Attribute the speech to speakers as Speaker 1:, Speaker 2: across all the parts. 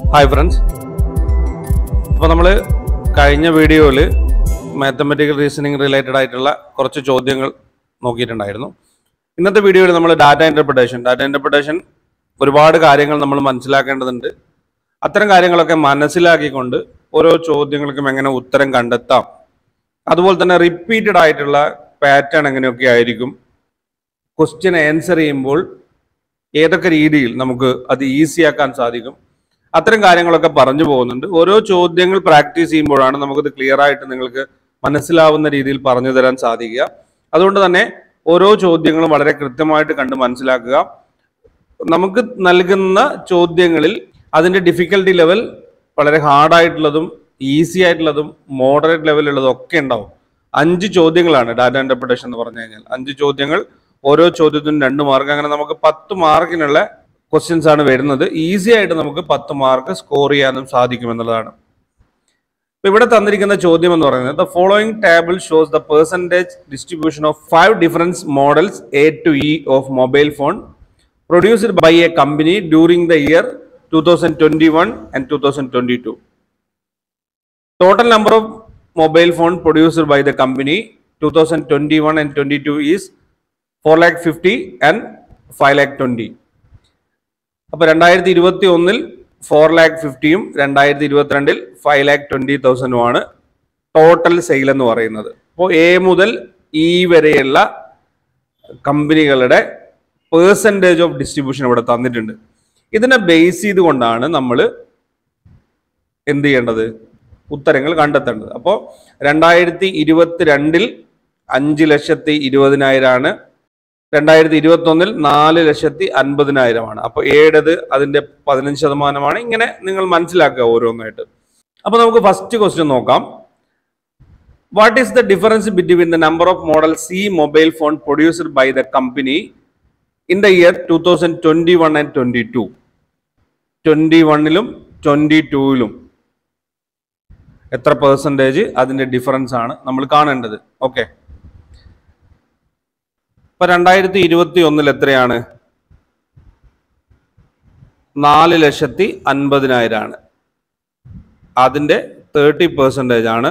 Speaker 1: Hi friends അപ്പോൾ നമ്മൾ കഴിഞ്ഞ വീഡിയോയിൽ മാത്തമെറ്റിക്കൽ റീസണിങ് റിലേറ്റഡ് ആയിട്ടുള്ള കുറച്ച് ചോദ്യങ്ങൾ നോക്കിയിട്ടുണ്ടായിരുന്നു ഇന്നത്തെ വീഡിയോയിൽ നമ്മൾ ഡാറ്റ ഇൻ്റർപ്രിട്ടേഷൻ ഡാറ്റ ഇൻ്റർപ്രിട്ടേഷൻ ഒരുപാട് കാര്യങ്ങൾ നമ്മൾ മനസ്സിലാക്കേണ്ടതുണ്ട് അത്തരം കാര്യങ്ങളൊക്കെ മനസ്സിലാക്കിക്കൊണ്ട് ഓരോ ചോദ്യങ്ങൾക്കും എങ്ങനെ ഉത്തരം കണ്ടെത്താം അതുപോലെ തന്നെ റിപ്പീറ്റഡ് ആയിട്ടുള്ള പാറ്റേൺ എങ്ങനെയൊക്കെ ആയിരിക്കും ക്വസ്റ്റ്യൻ ആൻസർ ചെയ്യുമ്പോൾ ഏതൊക്കെ രീതിയിൽ നമുക്ക് അത് ഈസി ആക്കാൻ സാധിക്കും അത്തരം കാര്യങ്ങളൊക്കെ പറഞ്ഞു പോകുന്നുണ്ട് ഓരോ ചോദ്യങ്ങൾ പ്രാക്ടീസ് ചെയ്യുമ്പോഴാണ് നമുക്കത് ക്ലിയർ ആയിട്ട് നിങ്ങൾക്ക് മനസ്സിലാവുന്ന രീതിയിൽ പറഞ്ഞു തരാൻ സാധിക്കുക അതുകൊണ്ട് തന്നെ ഓരോ ചോദ്യങ്ങളും വളരെ കൃത്യമായിട്ട് കണ്ട് മനസ്സിലാക്കുക നമുക്ക് നൽകുന്ന ചോദ്യങ്ങളിൽ അതിന്റെ ഡിഫിക്കൽട്ടി ലെവൽ വളരെ ഹാർഡായിട്ടുള്ളതും ഈസി ആയിട്ടുള്ളതും മോഡറേറ്റ് ലെവലുള്ളതും ഒക്കെ ഉണ്ടാവും അഞ്ച് ചോദ്യങ്ങളാണ് ഡാറ്റ ഇന്റർപ്രിട്ടേഷൻ എന്ന് പറഞ്ഞു കഴിഞ്ഞാൽ അഞ്ച് ചോദ്യങ്ങൾ ഓരോ ചോദ്യത്തിനും രണ്ട് മാർക്ക് അങ്ങനെ നമുക്ക് പത്ത് മാർക്കിനുള്ള ക്വസ്റ്റ്യൻസ് ആണ് വരുന്നത് ഈസി ആയിട്ട് നമുക്ക് പത്ത് മാർക്ക് സ്കോർ ചെയ്യാനും സാധിക്കും എന്നുള്ളതാണ് ഇപ്പൊ ഇവിടെ തന്നിരിക്കുന്ന ചോദ്യം എന്ന് പറയുന്നത് the following table shows the percentage distribution of five difference models A to E of mobile phone produced by a company during the year two thousand twenty one and two thousand twenty two Total number of mobile phone produced by the company 2021 and 22 is 4 lakh 50 and 5 lakh 20. അപ്പോൾ രണ്ടായിരത്തി ഇരുപത്തി ഒന്നിൽ four lakh ഫിഫ്റ്റിയും രണ്ടായിരത്തി ഇരുപത്തിരണ്ടിൽ five lakh twenty തൗസൻഡുമാണ് total sale എന്ന് പറയുന്നത് അപ്പോൾ എ മുതൽ ഇ വരെയുള്ള കമ്പനികളുടെ പേഴ്സൻറ്റേജ് ഓഫ് ഡിസ്ട്രിബ്യൂഷൻ ഇവിടെ തന്നിട്ടുണ്ട് ഇതിനെ ബേസ് ചെയ്തുകൊണ്ടാണ് നമ്മൾ എന്ത് ചെയ്യേണ്ടത് ഉത്തരങ്ങൾ കണ്ടെത്തേണ്ടത് അപ്പോൾ രണ്ടായിരത്തി ഇരുപത്തിരണ്ടിൽ അഞ്ച് ലക്ഷത്തി ഇരുപതിനായിരമാണ് രണ്ടായിരത്തി ഇരുപത്തി ഒന്നിൽ നാല് ലക്ഷത്തി അൻപതിനായിരമാണ് അപ്പോൾ ഏഴത് അതിന്റെ പതിനഞ്ച് ശതമാനമാണ് ഇങ്ങനെ നിങ്ങൾ മനസ്സിലാക്കുക ഓരോന്നായിട്ട് അപ്പോൾ നമുക്ക് ഫസ്റ്റ് ക്വസ്റ്റ്യൻ നോക്കാം what is the difference between the number of model C mobile phone produced by the company in the year two thousand twenty one and twenty two twenty വണ്ണിലും ട്വന്റി ടൂവിലും എത്ര പെർസെൻറ്റേജ് അതിന്റെ difference ആണ് നമ്മൾ കാണേണ്ടത് okay ഇപ്പൊ രണ്ടായിരത്തി ഇരുപത്തി ഒന്നിൽ എത്രയാണ് നാല് ലക്ഷത്തി അൻപതിനായിരമാണ് അതിന്റെ തേർട്ടി പെർസെൻറ്റേജ് ആണ്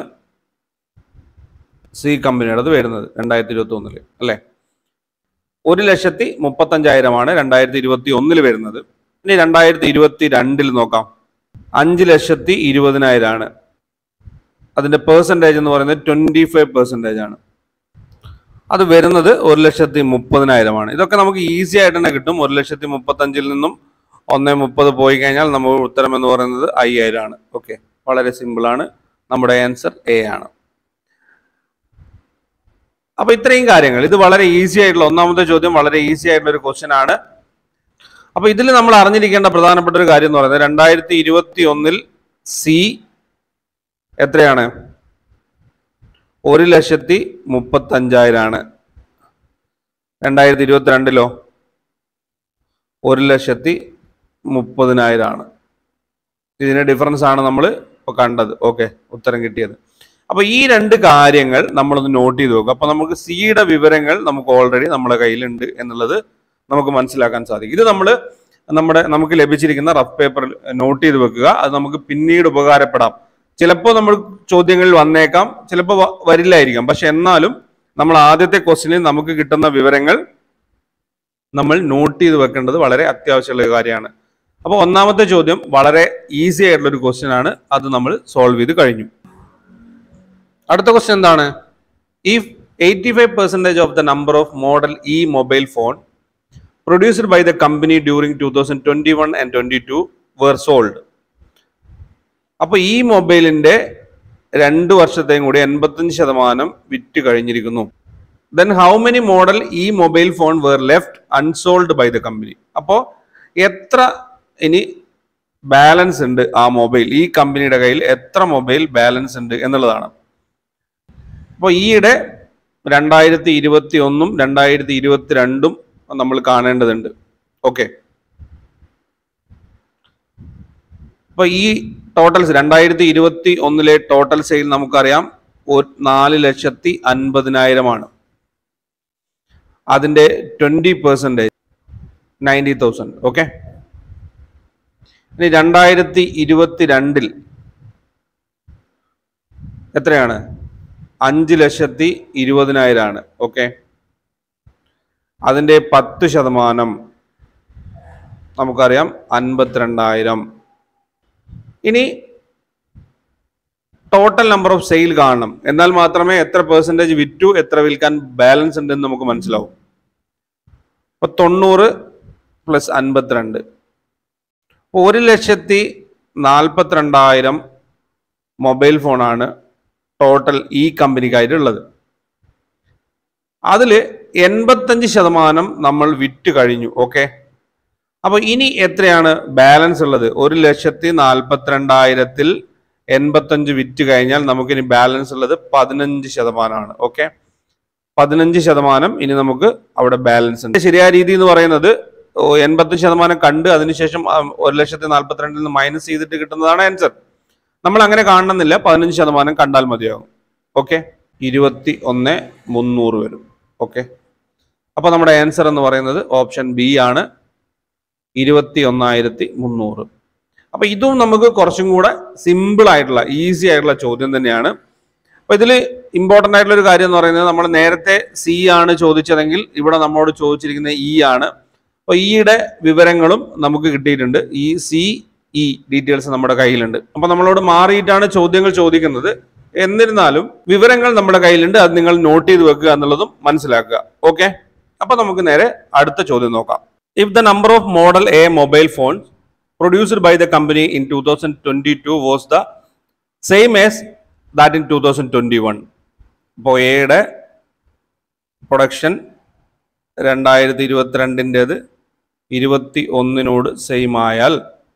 Speaker 1: സി കമ്പനിയുടേത് വരുന്നത് രണ്ടായിരത്തി ഇരുപത്തി ഒന്നില് അല്ലേ ഒരു ലക്ഷത്തി മുപ്പത്തഞ്ചായിരമാണ് രണ്ടായിരത്തി ഇരുപത്തി ഒന്നിൽ വരുന്നത് ഇനി രണ്ടായിരത്തി ഇരുപത്തി രണ്ടിൽ നോക്കാം അഞ്ച് ലക്ഷത്തി ഇരുപതിനായിരമാണ് അതിന്റെ പേഴ്സൻറ്റേജ് എന്ന് പറയുന്നത് ട്വന്റി ഫൈവ് പെർസെൻറ്റേജ് ആണ് അത് വരുന്നത് ഒരു ലക്ഷത്തി മുപ്പതിനായിരമാണ് ഇതൊക്കെ നമുക്ക് ഈസി ആയിട്ട് തന്നെ കിട്ടും ഒരു ലക്ഷത്തി മുപ്പത്തഞ്ചിൽ നിന്നും ഒന്ന് മുപ്പത് പോയി കഴിഞ്ഞാൽ നമ്മൾ ഉത്തരം എന്ന് പറയുന്നത് അയ്യായിരം ആണ് ഓക്കെ വളരെ സിമ്പിൾ ആണ് നമ്മുടെ ആൻസർ എ ആണ് അപ്പൊ ഇത്രയും കാര്യങ്ങൾ ഇത് വളരെ ഈസി ആയിട്ടുള്ള ഒന്നാമത്തെ ചോദ്യം വളരെ ഈസി ആയിട്ടുള്ള ഒരു ക്വസ്റ്റ്യൻ ആണ് അപ്പൊ ഇതിൽ നമ്മൾ അറിഞ്ഞിരിക്കേണ്ട പ്രധാനപ്പെട്ട ഒരു കാര്യം എന്ന് പറയുന്നത് രണ്ടായിരത്തി ഇരുപത്തി ഒന്നിൽ സി എത്രയാണ് ഒരു ലക്ഷത്തി മുപ്പത്തഞ്ചായിരമാണ് രണ്ടായിരത്തി ഇരുപത്തിരണ്ടിലോ ഒരു ലക്ഷത്തി മുപ്പതിനായിരമാണ് ഇതിന് ഡിഫറൻസ് ആണ് നമ്മൾ ഇപ്പോൾ കണ്ടത് ഓക്കെ ഉത്തരം കിട്ടിയത് അപ്പൊ ഈ രണ്ട് കാര്യങ്ങൾ നമ്മളൊന്ന് നോട്ട് ചെയ്ത് നോക്കുക അപ്പൊ നമുക്ക് സിയുടെ വിവരങ്ങൾ നമുക്ക് ഓൾറെഡി നമ്മുടെ കയ്യിലുണ്ട് എന്നുള്ളത് നമുക്ക് മനസ്സിലാക്കാൻ സാധിക്കും ഇത് നമ്മൾ നമ്മുടെ നമുക്ക് ലഭിച്ചിരിക്കുന്ന റഫ് പേപ്പറിൽ നോട്ട് ചെയ്ത് വെക്കുക അത് നമുക്ക് പിന്നീട് ഉപകാരപ്പെടാം ചിലപ്പോൾ നമ്മൾ ചോദ്യങ്ങളിൽ വന്നേക്കാം ചിലപ്പോൾ വ- വരില്ലായിരിക്കാം പക്ഷെ എന്നാലും നമ്മൾ ആദ്യത്തെ ക്വസ്റ്റിനിൽ നമുക്ക് കിട്ടുന്ന വിവരങ്ങൾ നമ്മൾ നോട്ട് ചെയ്ത് വെക്കേണ്ടത് വളരെ അത്യാവശ്യമുള്ള ഒരു കാര്യമാണ് അപ്പോൾ ഒന്നാമത്തെ ചോദ്യം വളരെ ഈസി ആയിട്ടുള്ള ഒരു ക്വസ്റ്റ്യൻ ആണ് അത് നമ്മൾ സോൾവ് ചെയ്ത് കഴിഞ്ഞു അടുത്ത ക്വസ്റ്റ്യൻ എന്താണ് if eighty five percentage of the number of model E mobile phone produced by the company during two thousand twenty one and twenty two were sold അപ്പൊ ഈ മൊബൈലിന്റെ രണ്ട് വർഷത്തെയും കൂടി എൺപത്തഞ്ച് ശതമാനം വിറ്റ് കഴിഞ്ഞിരിക്കുന്നു then how many model E mobile phone were left unsold by the company അപ്പോൾ എത്ര ഇനി ബാലൻസ് ഉണ്ട് ആ മൊബൈൽ ഈ കമ്പനിയുടെ കയ്യിൽ എത്ര മൊബൈൽ ബാലൻസ് ഉണ്ട് എന്നുള്ളതാണ് അപ്പോൾ ഈയിടെ രണ്ടായിരത്തി ഇരുപത്തി ഒന്നും രണ്ടായിരത്തി ഇരുപത്തി രണ്ടും നമ്മൾ കാണേണ്ടതുണ്ട് ഓക്കെ അപ്പൊ ഈ ടോട്ടൽസ് രണ്ടായിരത്തി ഇരുപത്തി ഒന്നിലെ ടോട്ടൽ സെയിൽ നമുക്കറിയാം ഒരു- നാല് ലക്ഷത്തി അൻപതിനായിരമാണ് അതിന്റെ twenty percentage ninety thousand okay ഇനി രണ്ടായിരത്തി ഇരുപത്തി രണ്ടിൽ എത്രയാണ് അഞ്ച് ലക്ഷത്തി ഇരുപതിനായിരമാണ് ഓക്കെ അതിൻ്റെ പത്ത് ശതമാനം നമുക്കറിയാം അൻപത്തിരണ്ടായിരം ഇനി ടോട്ടൽ നമ്പർ ഓഫ് സെയിൽ കാണണം എന്നാൽ മാത്രമേ എത്ര പെർസെൻറ്റേജ് വിറ്റു എത്ര വിൽക്കാൻ ബാലൻസ് ഉണ്ടെന്ന് നമുക്ക് മനസ്സിലാവും അപ്പൊ തൊണ്ണൂറ് പ്ലസ് അൻപത്തിരണ്ട് ഒരു ലക്ഷത്തി നാൽപ്പത്തിരണ്ടായിരം മൊബൈൽ ഫോണാണ് ടോട്ടൽ ഈ കമ്പനിക്കായിട്ടുള്ളത് അതിൽ എൺപത്തഞ്ച് ശതമാനം നമ്മൾ വിറ്റ് കഴിഞ്ഞു ഓക്കെ അപ്പോൾ ഇനി എത്രയാണ് ബാലൻസ് ഉള്ളത് ഒരു ലക്ഷത്തി നാൽപ്പത്തിരണ്ടായിരത്തിൽ എൺപത്തഞ്ച് വിറ്റ് കഴിഞ്ഞാൽ നമുക്കിനി ബാലൻസ് ഉള്ളത് പതിനഞ്ച് ശതമാനമാണ് ഓക്കെ പതിനഞ്ച് ശതമാനം ഇനി നമുക്ക് അവിടെ ബാലൻസ് ഉണ്ട് ശരിയായ രീതി എന്ന് പറയുന്നത് ഓ, എൺപത്തഞ്ച് ശതമാനം കണ്ട് അതിനുശേഷം ആ, ഒരു ലക്ഷത്തി നാൽപ്പത്തിരണ്ടിൽ നിന്ന് മൈനസ് ചെയ്തിട്ട് കിട്ടുന്നതാണ് ആൻസർ നമ്മൾ അങ്ങനെ കാണണമെന്നില്ല പതിനഞ്ച് ശതമാനം കണ്ടാൽ മതിയാകും ഓക്കെ ഇരുപത്തി ഒന്ന് മുന്നൂറ് വരും ഓക്കെ അപ്പോൾ നമ്മുടെ ആൻസർ എന്ന് പറയുന്നത് ഓപ്ഷൻ ബി ആണ് ഇരുപത്തി ഒന്നായിരത്തി മുന്നൂറ് അപ്പൊ ഇതും നമുക്ക് കുറച്ചും കൂടെ സിമ്പിൾ ആയിട്ടുള്ള ഈസി ആയിട്ടുള്ള ചോദ്യം തന്നെയാണ് അപ്പൊ ഇതിൽ ഇമ്പോർട്ടന്റ് ആയിട്ടുള്ള ഒരു കാര്യം എന്ന് പറയുന്നത് നമ്മൾ നേരത്തെ സി ആണ് ചോദിച്ചതെങ്കിൽ ഇവിടെ നമ്മോട് ചോദിച്ചിരിക്കുന്ന ഇ ആണ് അപ്പൊ ഇയുടെ വിവരങ്ങളും നമുക്ക് കിട്ടിയിട്ടുണ്ട് ഈ സി ഇ ഡീറ്റെയിൽസ് നമ്മുടെ കയ്യിലുണ്ട് അപ്പൊ നമ്മളോട് മാറിയിട്ടാണ് ചോദ്യങ്ങൾ ചോദിക്കുന്നത് എന്നിരുന്നാലും വിവരങ്ങൾ നമ്മുടെ കയ്യിലുണ്ട് അത് നിങ്ങൾ നോട്ട് ചെയ്ത് വെക്കുക എന്നുള്ളതും മനസ്സിലാക്കുക ഓക്കെ അപ്പൊ നമുക്ക് നേരെ അടുത്ത ചോദ്യം നോക്കാം if the number of model A mobile phone produced by the company in two thousand twenty two was the same as that in two thousand twenty one ഇപ്പോൾ എയുടെ പ്രൊഡക്ഷൻ രണ്ടായിരത്തി ഇരുപത്തിരണ്ടിൻ്റെത് ഇരുപത്തി ഒന്നിനോട് സെയിം ആയാൽ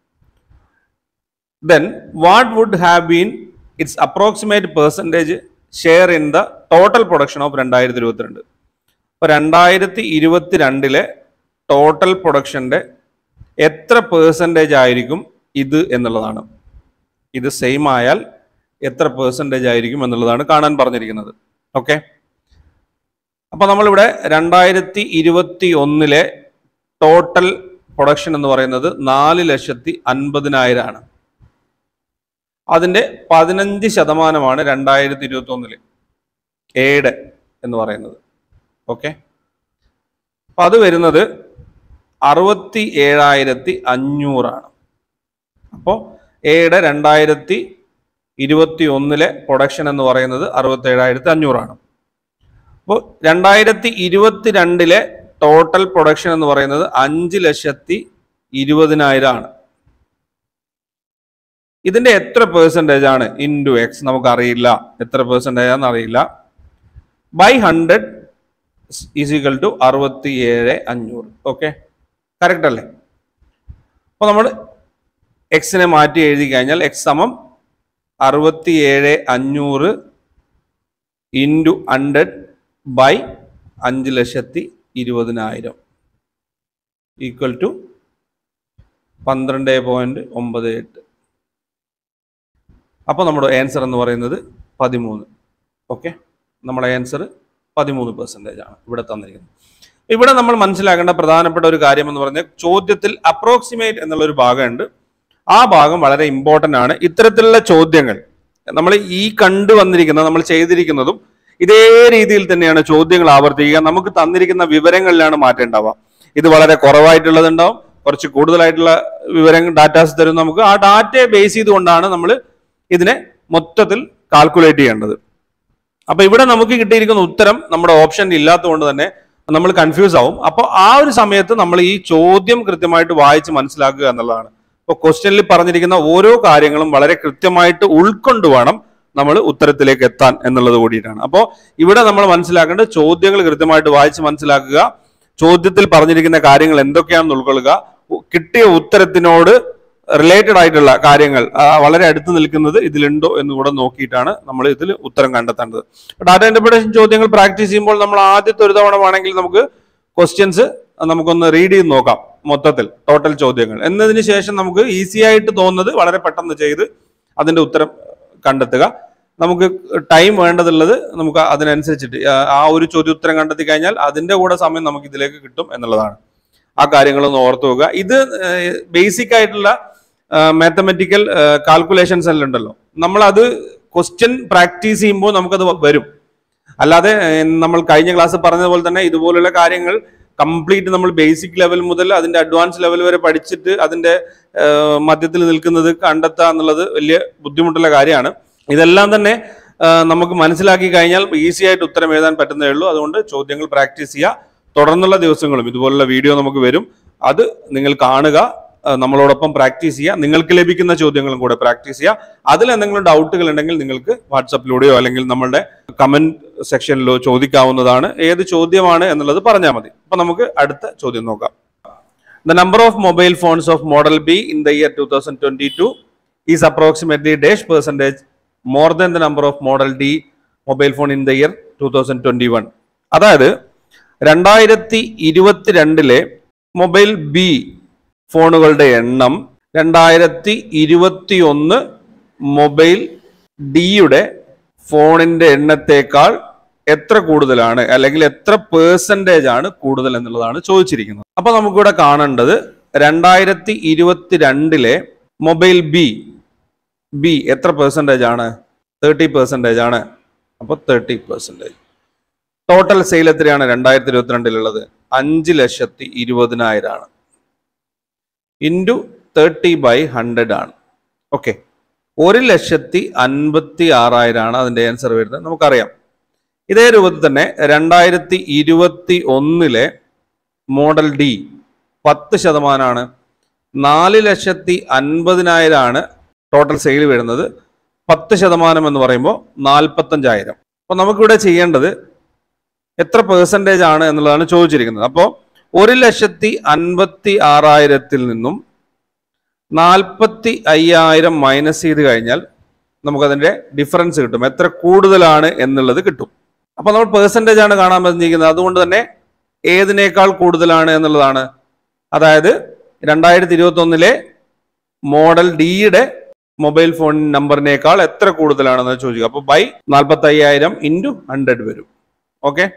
Speaker 1: then what would have been its approximate percentage share in the total production of രണ്ടായിരത്തി ഇരുപത്തിരണ്ട് അപ്പോൾ രണ്ടായിരത്തി ഇരുപത്തിരണ്ടിലെ ടോട്ടൽ പ്രൊഡക്ഷൻ്റെ എത്ര പേഴ്സൻറ്റേജ് ആയിരിക്കും ഇത് എന്നുള്ളതാണ് ഇത് സെയിം ആയാൽ എത്ര പേഴ്സൻറ്റേജ് ആയിരിക്കും എന്നുള്ളതാണ് കാണാൻ പറഞ്ഞിരിക്കുന്നത് ഓക്കെ അപ്പോൾ നമ്മളിവിടെ രണ്ടായിരത്തി ഇരുപത്തി ഒന്നിലെ ടോട്ടൽ പ്രൊഡക്ഷൻ എന്ന് പറയുന്നത് നാല് ലക്ഷത്തി അൻപതിനായിരമാണ് അതിൻ്റെ പതിനഞ്ച് ശതമാനമാണ് രണ്ടായിരത്തി ഇരുപത്തി ഒന്നില് ഏഡ് എന്ന് പറയുന്നത് ഓക്കെ അപ്പം അത് വരുന്നത് അറുപത്തി ഏഴായിരത്തി അഞ്ഞൂറാണ് അപ്പോൾ എയുടെ രണ്ടായിരത്തി ഇരുപത്തി ഒന്നിലെ പ്രൊഡക്ഷൻ എന്ന് പറയുന്നത് അറുപത്തി ഏഴായിരത്തി അഞ്ഞൂറാണ് അപ്പോൾ രണ്ടായിരത്തി ഇരുപത്തി രണ്ടിലെ ടോട്ടൽ പ്രൊഡക്ഷൻ എന്ന് പറയുന്നത് അഞ്ച് ലക്ഷത്തി ഇരുപതിനായിരമാണ് ഇതിന്റെ എത്ര പേഴ്സൻറ്റേജ് ആണ് ഇൻറ്റു എക്സ് നമുക്കറിയില്ല എത്ര പേഴ്സൻറ്റേജ് ആണെന്ന് അറിയില്ല ബൈ ഹൺഡ്രഡ് ഈസിക്കൽ ടു അറുപത്തി ഏഴ് അഞ്ഞൂറ് ഓക്കെ കറക്റ്റ് അല്ലേ അപ്പോൾ നമ്മൾ എക്സിനെ മാറ്റി എഴുതി കഴിഞ്ഞാൽ എക്സ് സമം അറുപത്തി ഏഴ് അഞ്ഞൂറ് ഇൻറ്റു ഹൺഡ്രഡ് ബൈ അഞ്ച് ലക്ഷത്തി ഇരുപതിനായിരം ഈക്വൽ ടു പന്ത്രണ്ട് പോയിന്റ് ഒമ്പത് എട്ട് അപ്പോൾ നമ്മുടെ ആൻസർ എന്ന് പറയുന്നത് പതിമൂന്ന് ഓക്കെ നമ്മുടെ ആൻസർ പതിമൂന്ന് പെർസെൻറ്റേജ് ആണ് ഇവിടെ തന്നിരിക്കുന്നത് ഇവിടെ നമ്മൾ മനസ്സിലാക്കേണ്ട പ്രധാനപ്പെട്ട ഒരു കാര്യം എന്ന് പറഞ്ഞാൽ ചോദ്യത്തിൽ അപ്രോക്സിമേറ്റ് എന്നുള്ള ഒരു ഭാഗമുണ്ട് ആ ഭാഗം വളരെ ഇമ്പോർട്ടൻ്റ് ആണ് ഇത്തരത്തിലുള്ള ചോദ്യങ്ങൾ നമ്മൾ ഈ കണ്ടു വന്നിരിക്കുന്ന നമ്മൾ ചെയ്തിരിക്കുന്നതും ഇതേ രീതിയിൽ തന്നെയാണ് ചോദ്യങ്ങൾ ആവർത്തിക്കുക നമുക്ക് തന്നിരിക്കുന്ന വിവരങ്ങളിലാണ് മാറ്റം ഉണ്ടാവുക ഇത് വളരെ കുറവായിട്ടുള്ളതുണ്ടാവും കുറച്ച് കൂടുതലായിട്ടുള്ള വിവരങ്ങൾ ഡാറ്റാസ് തരും നമുക്ക് ആ ഡാറ്റയെ ബേസ് ചെയ്തുകൊണ്ടാണ് നമ്മൾ ഇതിനെ മൊത്തത്തിൽ കാൽക്കുലേറ്റ് ചെയ്യേണ്ടത് അപ്പൊ ഇവിടെ നമുക്ക് കിട്ടിയിരിക്കുന്ന ഉത്തരം നമ്മുടെ ഓപ്ഷൻ ഇല്ലാത്തതുകൊണ്ട് തന്നെ നമ്മൾ കൺഫ്യൂസ് ആവും അപ്പോൾ ആ ഒരു സമയത്ത് നമ്മൾ ഈ ചോദ്യം കൃത്യമായിട്ട് വായിച്ച് മനസ്സിലാക്കുക എന്നുള്ളതാണ് ഇപ്പോൾ ക്വസ്റ്റ്യനിൽ പറഞ്ഞിരിക്കുന്ന ഓരോ കാര്യങ്ങളും വളരെ കൃത്യമായിട്ട് ഉൾക്കൊണ്ട് വേണം നമ്മൾ ഉത്തരത്തിലേക്ക് എത്താൻ എന്നുള്ളത് കൂടിയിട്ടാണ് അപ്പോൾ ഇവിടെ നമ്മൾ മനസ്സിലാക്കേണ്ടത് ചോദ്യങ്ങൾ കൃത്യമായിട്ട് വായിച്ച് മനസ്സിലാക്കുക ചോദ്യത്തിൽ പറഞ്ഞിരിക്കുന്ന കാര്യങ്ങൾ എന്തൊക്കെയാണെന്ന് ഉൾക്കൊള്ളുക ഉ- കിട്ടിയ ഉത്തരത്തിനോട് റിലേറ്റഡ് ആയിട്ടുള്ള കാര്യങ്ങൾ ആ, വളരെ അടുത്ത് നിൽക്കുന്നത് ഇതിലുണ്ടോ എന്ന് കൂടെ നോക്കിയിട്ടാണ് നമ്മൾ ഇതിൽ ഉത്തരം കണ്ടെത്തേണ്ടത് ഡാറ്റ ഇന്റർപ്രിട്ടേഷൻ ചോദ്യങ്ങൾ പ്രാക്ടീസ് ചെയ്യുമ്പോൾ നമ്മൾ ആദ്യത്തെ ഒരു തവണ വേണമെങ്കിൽ നമുക്ക് ക്വസ്റ്റ്യൻസ് നമുക്കൊന്ന് റീഡ് ചെയ്ത് നോക്കാം മൊത്തത്തിൽ ടോട്ടൽ ചോദ്യങ്ങൾ എന്നതിന് ശേഷം നമുക്ക് ഈസി ആയിട്ട് തോന്നുന്നത് വളരെ പെട്ടെന്ന് ചെയ്ത് അതിന്റെ ഉത്തരം കണ്ടെത്തുക നമുക്ക് ടൈം വേണ്ടതുള്ളത് നമുക്ക് അതിനനുസരിച്ചിട്ട് ആ, ആ ഒരു ചോദ്യോത്തരം കണ്ടെത്തി കഴിഞ്ഞാൽ അതിന്റെ കൂടെ സമയം നമുക്ക് ഇതിലേക്ക് കിട്ടും എന്നുള്ളതാണ് ആ കാര്യങ്ങളൊന്ന് ഓർത്തു വെക്കുക ഇത് ബേസിക് ആയിട്ടുള്ള മാത്തമെറ്റിക്കൽ കാൽക്കുലേഷൻസ് എല്ലാം ഉണ്ടല്ലോ നമ്മൾ അത് ക്വസ്റ്റ്യൻ പ്രാക്ടീസ് ചെയ്യുമ്പോൾ നമുക്കത് വ- വരും അല്ലാതെ ഏഹ്, നമ്മൾ കഴിഞ്ഞ ക്ലാസ് പറഞ്ഞതുപോലെ തന്നെ ഇതുപോലുള്ള കാര്യങ്ങൾ കംപ്ലീറ്റ് നമ്മൾ ബേസിക് ലെവൽ മുതൽ അതിന്റെ അഡ്വാൻസ് ലെവൽ വരെ പഠിച്ചിട്ട് അതിന്റെ ഏഹ്, മധ്യത്തിൽ നിൽക്കുന്നത് കണ്ടെത്തുക എന്നുള്ളത് വലിയ ബുദ്ധിമുട്ടുള്ള കാര്യമാണ് ഇതെല്ലാം തന്നെ ഏഹ്, നമുക്ക് മനസ്സിലാക്കി കഴിഞ്ഞാൽ ഈസി ആയിട്ട് ഉത്തരം എഴുതാൻ പറ്റുന്നേ ഉള്ളൂ അതുകൊണ്ട് ചോദ്യങ്ങൾ പ്രാക്ടീസ് ചെയ്യുക തുടർന്നുള്ള ദിവസങ്ങളും ഇതുപോലുള്ള വീഡിയോ നമുക്ക് വരും അത് നിങ്ങൾ കാണുക ഏഹ്, നമ്മളോടൊപ്പം പ്രാക്ടീസ് ചെയ്യുക നിങ്ങൾക്ക് ലഭിക്കുന്ന ചോദ്യങ്ങളും കൂടെ പ്രാക്ടീസ് ചെയ്യുക അതിൽ എന്തെങ്കിലും ഡൗട്ടുകൾ ഉണ്ടെങ്കിൽ നിങ്ങൾക്ക് വാട്സപ്പിലൂടെയോ അല്ലെങ്കിൽ നമ്മളുടെ കമന്റ് സെക്ഷനിലോ ചോദിക്കാവുന്നതാണ് ഏത് ചോദ്യമാണ് എന്നുള്ളത് പറഞ്ഞാൽ മതി അപ്പൊ നമുക്ക് അടുത്ത ചോദ്യം നോക്കാം the number of mobile phones of model B in the year two thousand twenty two is approximately dash percentage more than the number of model D mobile phone in the year two thousand twenty one അതായത് രണ്ടായിരത്തി ഇരുപത്തിരണ്ടിലെ mobile B ഫോണുകളുടെ എണ്ണം രണ്ടായിരത്തി ഇരുപത്തി ഒന്ന് mobile ഡിയുടെ ഫോണിന്റെ എണ്ണത്തേക്കാൾ എത്ര കൂടുതലാണ് അല്ലെങ്കിൽ എത്ര പേഴ്സൻറ്റേജ് ആണ് കൂടുതൽ എന്നുള്ളതാണ് ചോദിച്ചിരിക്കുന്നത് അപ്പൊ നമുക്കിവിടെ കാണേണ്ടത് രണ്ടായിരത്തി ഇരുപത്തിരണ്ടിലെ മൊബൈൽ ബി ബി എത്ര പെർസെൻറ്റേജ് ആണ് തേർട്ടി പെർസെൻറ്റേജ് ആണ് അപ്പോൾ തേർട്ടി പെർസെൻറ്റേജ് ടോട്ടൽ സെയിൽ എത്രയാണ് രണ്ടായിരത്തി ഇരുപത്തിരണ്ടിലുള്ളത് അഞ്ച് ലക്ഷത്തി ഇരുപതിനായിരമാണ് ഇൻറ്റു തേർട്ടി ബൈ ഹൺഡ്രഡ് ആണ് ഓക്കെ ഒരു ലക്ഷത്തി അൻപത്തി ആറായിരമാണ് അതിന്റെ ആൻസർ വരുന്നത് നമുക്കറിയാം ഇതേ രൂപത്തിൽ തന്നെ രണ്ടായിരത്തി ഇരുപത്തി ഒന്നിലെ മോഡൽ ഡി പത്ത് ശതമാനമാണ് നാല് ലക്ഷത്തി അൻപതിനായിരമാണ് ടോട്ടൽ സെയിൽ വരുന്നത് പത്ത് ശതമാനം എന്ന് പറയുമ്പോൾ നാൽപ്പത്തഞ്ചായിരം അപ്പോൾ നമുക്കിവിടെ ചെയ്യേണ്ടത് എത്ര പേഴ്സൻറ്റേജ് ആണ് എന്നുള്ളതാണ് ചോദിച്ചിരിക്കുന്നത് അപ്പോൾ ഒരു ലക്ഷത്തി അൻപത്തി ആറായിരത്തിൽ നിന്നും നാൽപ്പത്തി അയ്യായിരം മൈനസ് ചെയ്ത് കഴിഞ്ഞാൽ നമുക്കതിന്റെ ഡിഫറൻസ് കിട്ടും എത്ര കൂടുതലാണ് എന്നുള്ളത് കിട്ടും അപ്പോൾ നമ്മൾ പേഴ്സൻറ്റേജ് ആണ് കാണാൻ പറഞ്ഞിരിക്കുന്നത് അതുകൊണ്ട് തന്നെ ഏതിനേക്കാൾ കൂടുതലാണ് എന്നുള്ളതാണ് അതായത് രണ്ടായിരത്തി ഇരുപത്തി ഒന്നിലെ മോഡൽ ഡിയുടെ മൊബൈൽ ഫോൺ നമ്പറിനേക്കാൾ എത്ര കൂടുതലാണെന്ന് ചോദിക്കുക അപ്പോൾ ബൈ നാൽപ്പത്തി അയ്യായിരം ഇൻറ്റു ഹൺഡ്രഡ് വരും ഓക്കെ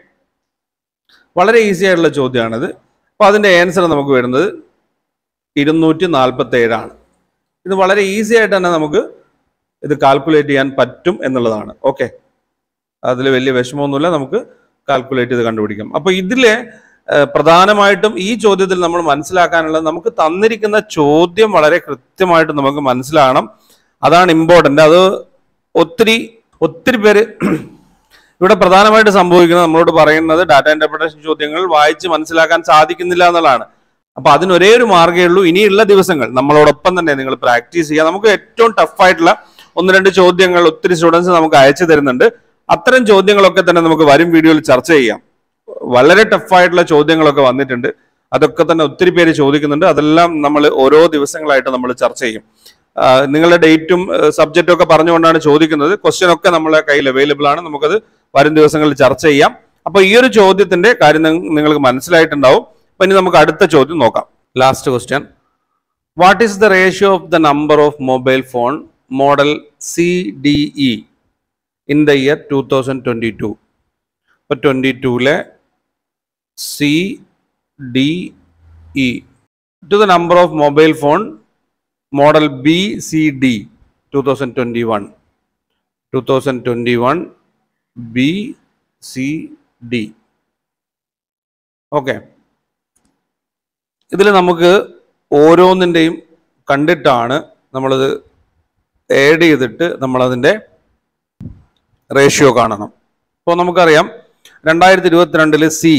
Speaker 1: വളരെ ഈസി ആയിട്ടുള്ള ചോദ്യമാണിത് അപ്പോൾ അതിന്റെ ആൻസർ നമുക്ക് വരുന്നത് ഇരുന്നൂറ്റി നാൽപ്പത്തി ഏഴാണ് ഇത് വളരെ ഈസി ആയിട്ട് തന്നെ നമുക്ക് ഇത് കാൽക്കുലേറ്റ് ചെയ്യാൻ പറ്റും എന്നുള്ളതാണ് ഓക്കെ അതിൽ വലിയ വിഷമമൊന്നുമില്ല നമുക്ക് കാൽക്കുലേറ്റ് ചെയ്ത് കണ്ടുപിടിക്കാം അപ്പോൾ ഇതിലെ ഏഹ്, പ്രധാനമായിട്ടും ഈ ചോദ്യത്തിൽ നമ്മൾ മനസ്സിലാക്കാനുള്ളത് നമുക്ക് തന്നിരിക്കുന്ന ചോദ്യം വളരെ കൃത്യമായിട്ട് നമുക്ക് മനസ്സിലാകണം അതാണ് ഇമ്പോർട്ടൻ്റ് അത് ഒത്തിരി ഒത്തിരി പേര് ഇവിടെ പ്രധാനമായിട്ട് സംഭവിക്കുന്നത് നമ്മളോട് പറയുന്നത് ഡാറ്റ ഇന്റർപ്രിട്ടേഷൻ ചോദ്യങ്ങൾ വായിച്ച് മനസ്സിലാക്കാൻ സാധിക്കുന്നില്ല എന്നുള്ളതാണ് അപ്പൊ അതിന് ഒരേ ഒരു മാർഗ്ഗമേ ഉള്ളൂ ഇനിയുള്ള ദിവസങ്ങൾ നമ്മളോടൊപ്പം തന്നെ നിങ്ങൾ പ്രാക്ടീസ് ചെയ്യുക നമുക്ക് ഏറ്റവും ടഫ് ആയിട്ടുള്ള ഒന്ന് രണ്ട് ചോദ്യങ്ങൾ ഒത്തിരി സ്റ്റുഡൻസ് നമുക്ക് അയച്ചു തരുന്നുണ്ട് അത്തരം ചോദ്യങ്ങളൊക്കെ തന്നെ നമുക്ക് വരും വീഡിയോയിൽ ചർച്ച ചെയ്യാം വളരെ ടഫ് ആയിട്ടുള്ള ചോദ്യങ്ങളൊക്കെ വന്നിട്ടുണ്ട് അതൊക്കെ തന്നെ ഒത്തിരി പേര് ചോദിക്കുന്നുണ്ട് അതെല്ലാം നമ്മൾ ഓരോ ദിവസങ്ങളായിട്ട് നമ്മൾ ചർച്ച ചെയ്യും ആ, നിങ്ങളുടെ ഡേറ്റും സബ്ജക്റ്റും ഒക്കെ പറഞ്ഞുകൊണ്ടാണ് ചോദിക്കുന്നത് ക്വസ്റ്റ്യൻ ഒക്കെ നമ്മളെ കയ്യിൽ അവൈലബിൾ ആണ് നമുക്കത് വരും ദിവസങ്ങളിൽ ചർച്ച ചെയ്യാം അപ്പൊ ഈ ഒരു ചോദ്യത്തിന്റെ കാര്യം നിങ്ങ- നിങ്ങൾക്ക് മനസ്സിലായിട്ടുണ്ടാവും അപ്പൊ ഇനി നമുക്ക് അടുത്ത ചോദ്യം നോക്കാം last question what is the ratio of the number of mobile phone model C D E in the year two thousand twenty two ഇപ്പൊ ട്വന്റി ടൂലെ C D E to the number of mobile phone model B C D two thousand twenty one two thousand twenty one B C D okay ഇതിൽ നമുക്ക് ഓരോന്നിൻ്റെയും കണ്ടിട്ടാണ് നമ്മളത് add ചെയ്തിട്ട് നമ്മളതിൻ്റെ റേഷ്യോ കാണണം ഇപ്പോൾ നമുക്കറിയാം രണ്ടായിരത്തി ഇരുപത്തിരണ്ടില് സി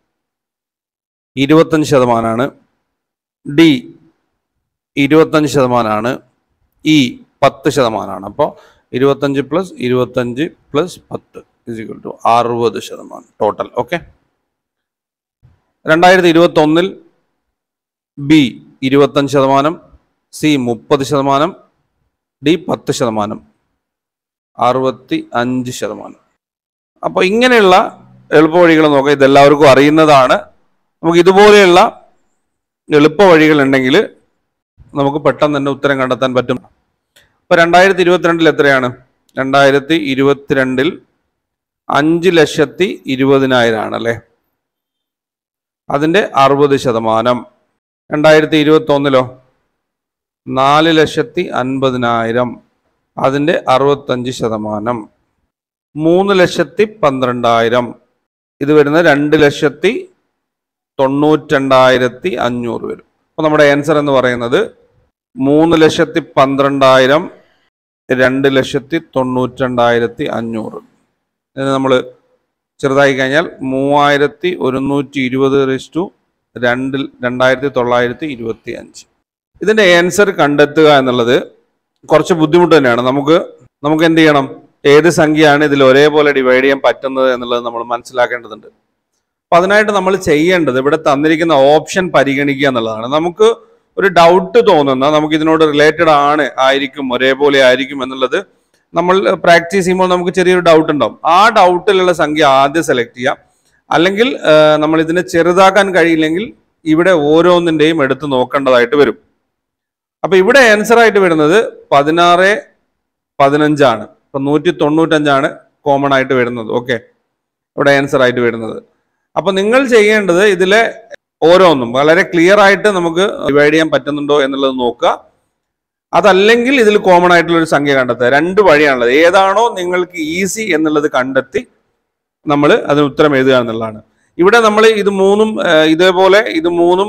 Speaker 1: ഇരുപത്തഞ്ച് ശതമാനമാണ് ഡി ഇരുപത്തഞ്ച് ശതമാനമാണ് ഇ പത്ത് ശതമാനമാണ് അപ്പോൾ ഇരുപത്തഞ്ച് പ്ലസ് ഇരുപത്തഞ്ച് പ്ലസ് പത്ത് ഇസിക്വൽ ടു അറുപത് ശതമാനം ടോട്ടൽ ഓക്കെ രണ്ടായിരത്തി ഇരുപത്തി ഒന്നിൽ ബി ഇരുപത്തഞ്ച് ശതമാനം സി മുപ്പത് ശതമാനം ഡി പത്ത് ശതമാനം അറുപത്തി അഞ്ച് ശതമാനം അപ്പോൾ ഇങ്ങനെയുള്ള എളുപ്പ വഴികൾ നോക്കാം ഇതെല്ലാവർക്കും അറിയുന്നതാണ് നമുക്ക് ഇതുപോലെയുള്ള എളുപ്പ വഴികൾ ഉണ്ടെങ്കിൽ നമുക്ക് പെട്ടെന്ന് തന്നെ ഉത്തരം കണ്ടെത്താൻ പറ്റും ഇപ്പൊ രണ്ടായിരത്തി ഇരുപത്തിരണ്ടിൽ എത്രയാണ് രണ്ടായിരത്തി ഇരുപത്തിരണ്ടിൽ അഞ്ച് ലക്ഷത്തി ഇരുപതിനായിരം ആണ് അല്ലേ അതിന്റെ അറുപത് ശതമാനം രണ്ടായിരത്തി ഇരുപത്തി ഒന്നിലോ നാല് ലക്ഷത്തി അൻപതിനായിരം അതിൻ്റെ അറുപത്തഞ്ച് ശതമാനം മൂന്ന് ലക്ഷത്തി പന്ത്രണ്ടായിരം ഇത് വരുന്ന രണ്ട് ലക്ഷത്തി തൊണ്ണൂറ്റണ്ടായിരത്തി അഞ്ഞൂറ് വരും അപ്പോൾ നമ്മുടെ ആൻസർ എന്ന് പറയുന്നത് മൂന്ന് ലക്ഷത്തി പന്ത്രണ്ടായിരം രണ്ട് ലക്ഷത്തി തൊണ്ണൂറ്റണ്ടായിരത്തി അഞ്ഞൂറ് ഇത് നമ്മൾ ചെറുതായി കഴിഞ്ഞാൽ മൂവായിരത്തി ഒരുന്നൂറ്റി ഇരുപത് റിസ്റ്റു രണ്ടിൽ രണ്ടായിരത്തി തൊള്ളായിരത്തി ഇരുപത്തി അഞ്ച് ഇതിൻ്റെ ആൻസർ കണ്ടെത്തുക എന്നുള്ളത് കുറച്ച് ബുദ്ധിമുട്ട് തന്നെയാണ് നമുക്ക് നമുക്ക് എന്ത് ചെയ്യണം ഏത് സംഖ്യയാണ് ഇതിൽ ഒരേപോലെ ഡിവൈഡ് ചെയ്യാൻ പറ്റുന്നത് എന്നുള്ളത് നമ്മൾ മനസ്സിലാക്കേണ്ടതുണ്ട് അപ്പൊ അതിനായിട്ട് നമ്മൾ ചെയ്യേണ്ടത് ഇവിടെ തന്നിരിക്കുന്ന ഓപ്ഷൻ പരിഗണിക്കുക എന്നുള്ളതാണ് നമുക്ക് ഒരു ഡൗട്ട് തോന്നുന്ന നമുക്ക് ഇതിനോട് റിലേറ്റഡ് ആണ് ആയിരിക്കും ഒരേപോലെ ആയിരിക്കും എന്നുള്ളത് നമ്മൾ പ്രാക്ടീസ് ചെയ്യുമ്പോൾ നമുക്ക് ചെറിയൊരു ഡൗട്ട് ഉണ്ടാവും ആ ഡൗട്ടിലുള്ള സംഖ്യ ആദ്യം സെലക്ട് ചെയ്യാം അല്ലെങ്കിൽ ആ, നമ്മൾ ഇതിനെ ചെറുതാക്കാൻ കഴിയില്ലെങ്കിൽ ഇവിടെ ഓരോന്നിന്റെയും എടുത്ത് നോക്കേണ്ടതായിട്ട് വരും അപ്പൊ ഇവിടെ ആൻസർ ആയിട്ട് വരുന്നത് പതിനാറ് പതിനഞ്ചാണ് ഇപ്പൊ നൂറ്റി തൊണ്ണൂറ്റഞ്ചാണ് കോമൺ ആയിട്ട് വരുന്നത് ഓക്കെ ഇവിടെ ആൻസർ ആയിട്ട് വരുന്നത് അപ്പൊ നിങ്ങൾ ചെയ്യേണ്ടത് ഇതിലെ ഓരോന്നും വളരെ ക്ലിയർ ആയിട്ട് നമുക്ക് ഡിവൈഡ് ചെയ്യാൻ പറ്റുന്നുണ്ടോ എന്നുള്ളത് നോക്കുക അതല്ലെങ്കിൽ ഇതിൽ കോമൺ ആയിട്ടുള്ള ഒരു സംഖ്യ കണ്ടെത്തുക രണ്ട് വഴിയാണുള്ളത് ഏതാണോ നിങ്ങൾക്ക് ഈസി എന്നുള്ളത് കണ്ടെത്തി നമ്മൾ അതിന് ഉത്തരം എഴുതുക എന്നുള്ളതാണ് ഇവിടെ നമ്മൾ ഇത് മൂന്നും ആ, ഇതേപോലെ ഇത് മൂന്നും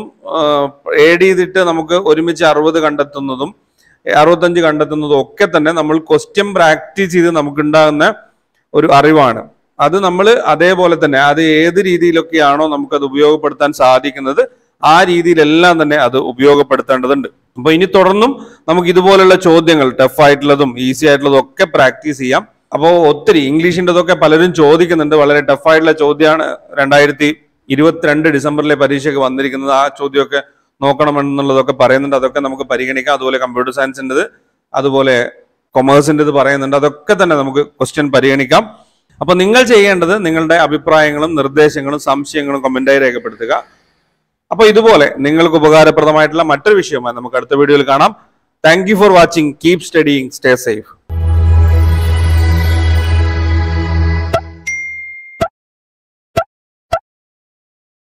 Speaker 1: ഏഡ് ചെയ്തിട്ട് നമുക്ക് ഒരുമിച്ച് അറുപത് കണ്ടെത്തുന്നതും അറുപത്തഞ്ച് കണ്ടെത്തുന്നതും ഒക്കെ തന്നെ നമ്മൾ ക്വസ്റ്റ്യൻ പ്രാക്ടീസ് ചെയ്ത് നമുക്കുണ്ടാകുന്ന ഒരു അറിവാണ് അത് നമ്മൾ അതേപോലെ തന്നെ അത് ഏത് രീതിയിലൊക്കെയാണോ നമുക്കത് ഉപയോഗപ്പെടുത്താൻ സാധിക്കുന്നത് ആ രീതിയിലെല്ലാം തന്നെ അത് ഉപയോഗപ്പെടുത്തേണ്ടതുണ്ട് അപ്പൊ ഇനി തുടർന്നും നമുക്ക് ഇതുപോലുള്ള ചോദ്യങ്ങൾ ടഫ് ആയിട്ടുള്ളതും ഈസി ആയിട്ടുള്ളതും ഒക്കെ പ്രാക്ടീസ് ചെയ്യാം അപ്പോൾ ഒത്തിരി ഇംഗ്ലീഷിൻ്റെതൊക്കെ പലരും ചോദിക്കുന്നുണ്ട് വളരെ ടഫ് ആയിട്ടുള്ള ചോദ്യമാണ് രണ്ടായിരത്തി ഇരുപത്തിരണ്ട് ഡിസംബറിലെ പരീക്ഷയ്ക്ക് വന്നിരിക്കുന്നത് ആ ചോദ്യമൊക്കെ നോക്കണമെന്നുള്ളതൊക്കെ പറയുന്നുണ്ട് അതൊക്കെ നമുക്ക് പരിഗണിക്കാം അതുപോലെ കമ്പ്യൂട്ടർ സയൻസിൻ്റെത് അതുപോലെ കൊമേഴ്സിൻ്റെത് പറയുന്നുണ്ട് അതൊക്കെ തന്നെ നമുക്ക് ക്വസ്റ്റ്യൻ പരിഗണിക്കാം അപ്പൊ നിങ്ങൾ ചെയ്യേണ്ടത് നിങ്ങളുടെ അഭിപ്രായങ്ങളും നിർദ്ദേശങ്ങളും സംശയങ്ങളും കമന്റായി രേഖപ്പെടുത്തുക അപ്പൊ ഇതുപോലെ നിങ്ങൾക്ക് ഉപകാരപ്രദമായിട്ടുള്ള മറ്റൊരു വിഷയമായി നമുക്ക് അടുത്ത വീഡിയോയിൽ കാണാം thank you for watching keep studying stay safe